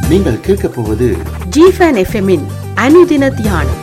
நீங்கள் கேட்கப் போவது ஜிஃபன் எஃப்எம்மின் அனுதின தியானம்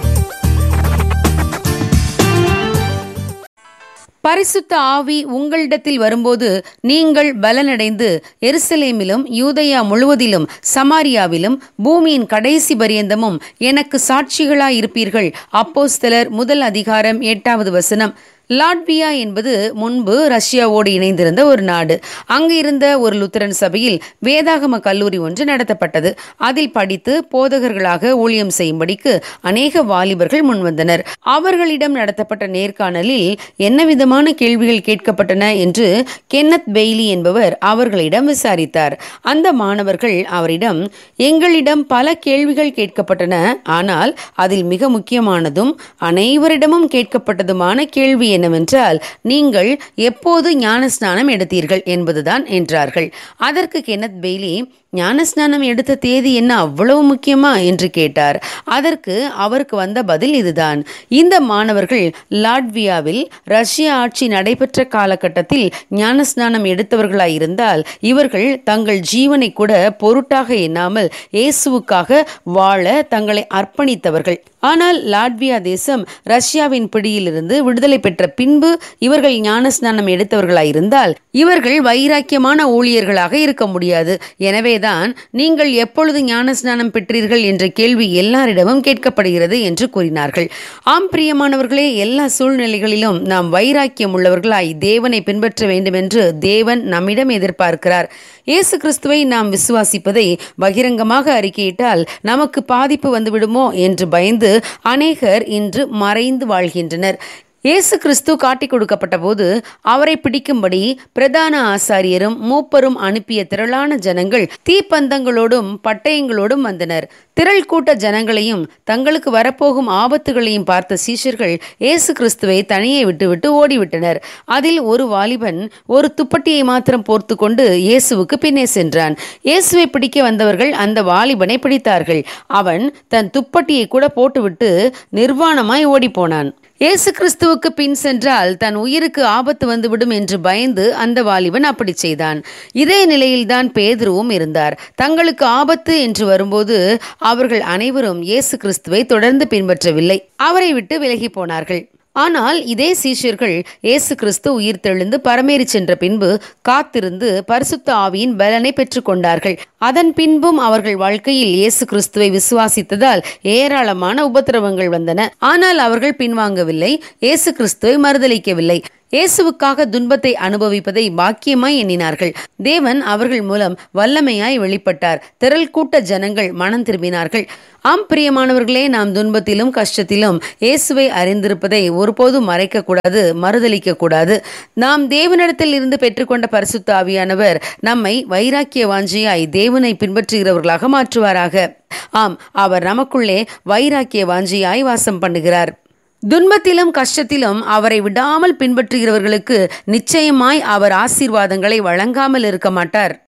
பரிசுத்த ஆவி உங்களிடத்தில் வரும்போது நீங்கள் பலனடைந்து எருசலேமிலும் யூதயா முழுவதிலும் சமாரியாவிலும் பூமியின் கடைசி பரியந்தமும் எனக்கு சாட்சிகளாயிருப்பீர்கள் அப்போஸ்தலர் முதல் அதிகாரம் எட்டாவது வசனம் லாட்வியா என்பது முன்பு ரஷ்யாவோடு இணைந்திருந்த ஒரு நாடு அங்கு இருந்த ஒரு லுத்தரன் சபையில் வேதாகம கல்லூரி ஒன்று நடத்தப்பட்டது அதில் படித்து போதகர்களாக ஊழியம் செய்யும்படிக்கு அநேக வாலிபர்கள் முன்வந்தனர் அவர்களிடம் நடத்தப்பட்ட நேர்காணலில் என்ன விதமான கேள்விகள் கேட்கப்பட்டன என்று கென்னத் பெய்லி என்பவர் அவர்களிடம் விசாரித்தார் அந்த மாணவர்கள் அவரிடம் எங்களிடம் பல கேள்விகள் கேட்கப்பட்டன ஆனால் அதில் மிக முக்கியமானதும் அனைவரிடமும் கேட்கப்பட்டதுமான கேள்வி என்னவென்றால் நீங்கள் எப்போது ஞானஸ்நானம் எடுத்தீர்கள் என்பதுதான் என்றார்கள் அதற்கு கென்னத் பெய்லி ஞானஸ்நானம் எடுத்த தேதி என்ன அவ்வளவு முக்கியமா என்று கேட்டார் அதற்கு அவருக்கு வந்த பதில் இதுதான் இந்த மாணவர்கள் லாட்வியாவில் ரஷ்ய ஆட்சி நடைபெற்ற காலகட்டத்தில் ஞானஸ்நானம் எடுத்தவர்களாயிருந்தால் இவர்கள் தங்கள் ஜீவனை கூட பொருட்டாக எண்ணாமல் இயேசுவுக்காக வாழ தங்களை அர்ப்பணித்தவர்கள் ஆனால் லாட்வியா தேசம் ரஷ்யாவின் பிடியிலிருந்து விடுதலை பெற்ற பின்பு இவர்கள் ஞானஸ்நானம் எடுத்தவர்களாயிருந்தால் இவர்கள் வைராக்கியமான ஊழியர்களாக இருக்க முடியாது எனவேதான் நீங்கள் எப்பொழுது ஞானஸ்நானம் பெற்றீர்கள் என்ற கேள்வி எல்லாரிடமும் கேட்கப்படுகிறது என்று கூறினார்கள் ஆம் பிரியமானவர்களே எல்லா சூழ்நிலைகளிலும் நாம் வைராக்கியம் உள்ளவர்களாய் தேவனை பின்பற்ற வேண்டும் என்று தேவன் நம்மிடம் எதிர்பார்க்கிறார் இயேசு கிறிஸ்துவை நாம் விசுவாசிப்பதை பகிரங்கமாக அறிக்கையிட்டால் நமக்கு பாதிப்பு வந்துவிடுமோ என்று பயந்து அநேகர் இன்று மறைந்து வாழ்கின்றனர் இயேசு கிறிஸ்து காட்டிக் கொடுக்கப்பட்ட போது அவரை பிடிக்கும்படி பிரதான ஆசாரியரும் மூப்பரும் அனுப்பிய திரளான ஜனங்கள் தீப்பந்தங்களோடும் பட்டயங்களோடும் வந்தனர் திரள் கூட்ட ஜனங்களையும் தங்களுக்கு வரப்போகும் ஆபத்துகளையும் பார்த்த சீஷர்கள் இயேசு கிறிஸ்துவை தனியே விட்டுவிட்டு ஓடிவிட்டனர் அதில் ஒரு வாலிபன் ஒரு துப்பட்டியை மாத்திரம் போர்த்து கொண்டு இயேசுவுக்கு பின்னே சென்றான் இயேசுவை பிடிக்க வந்தவர்கள் அந்த வாலிபனை பிடித்தார்கள் அவன் தன் துப்பட்டியை கூட போட்டுவிட்டு நிர்வாணமாய் ஓடிப்போனான் இயேசு கிறிஸ்துவுக்கு பின் சென்றால் தன் உயிருக்கு ஆபத்து வந்துவிடும் என்று பயந்து அந்த வாலிபன் அப்படி செய்தான் இதே நிலையில்தான் பேதுருவும் இருந்தார் தங்களுக்கு ஆபத்து என்று வரும்போது அவர்கள் அனைவரும் இயேசு கிறிஸ்துவை தொடர்ந்து பின்பற்றவில்லை அவரை விட்டு விலகி போனார்கள் ஆனால் இதே சீஷர்கள் இயேசு கிறிஸ்து உயிர் தெழுந்து பரமேறி சென்ற பின்பு காத்திருந்து பரிசுத்த ஆவியின் பலனை பெற்றுக்கொண்டார்கள் அதன் பின்பும் அவர்கள் வாழ்க்கையில் இயேசு கிறிஸ்துவை விசுவாசித்ததால் ஏராளமான உபத்திரவங்கள் வந்தன ஆனால் அவர்கள் பின்வாங்கவில்லை இயேசு கிறிஸ்துவை மறுதளிக்கவில்லை இயேசுவுக்காக துன்பத்தை அனுபவிப்பதை பாக்கியமாய் எண்ணினார்கள் தேவன் அவர்கள் மூலம் வல்லமையாய் வெளிப்பட்டார் திரள் கூட்ட ஜனங்கள் மனம் திரும்பினார்கள் ஆம் பிரியமானவர்களே நாம் துன்பத்திலும் கஷ்டத்திலும் இயேசுவை அறிந்திருப்பதை ஒருபோதும் மறைக்கக்கூடாது மறுதளிக்க கூடாது நாம் தேவனிடத்தில் இருந்து பெற்றுக்கொண்ட பரிசுத்த ஆவியானவர் நம்மை வைராக்கிய வாஞ்சியாய் தேவனை பின்பற்றுகிறவர்களாக மாற்றுவாராக ஆம் அவர் நமக்குள்ளே வைராக்கிய வாஞ்சியாய் வாசம் பண்ணுகிறார் துன்பத்திலும் கஷ்டத்திலும் அவரை விடாமல் பின்பற்றுகிறவர்களுக்கு நிச்சயமாய் அவர் ஆசீர்வாதங்களை வழங்காமல் இருக்க மாட்டார்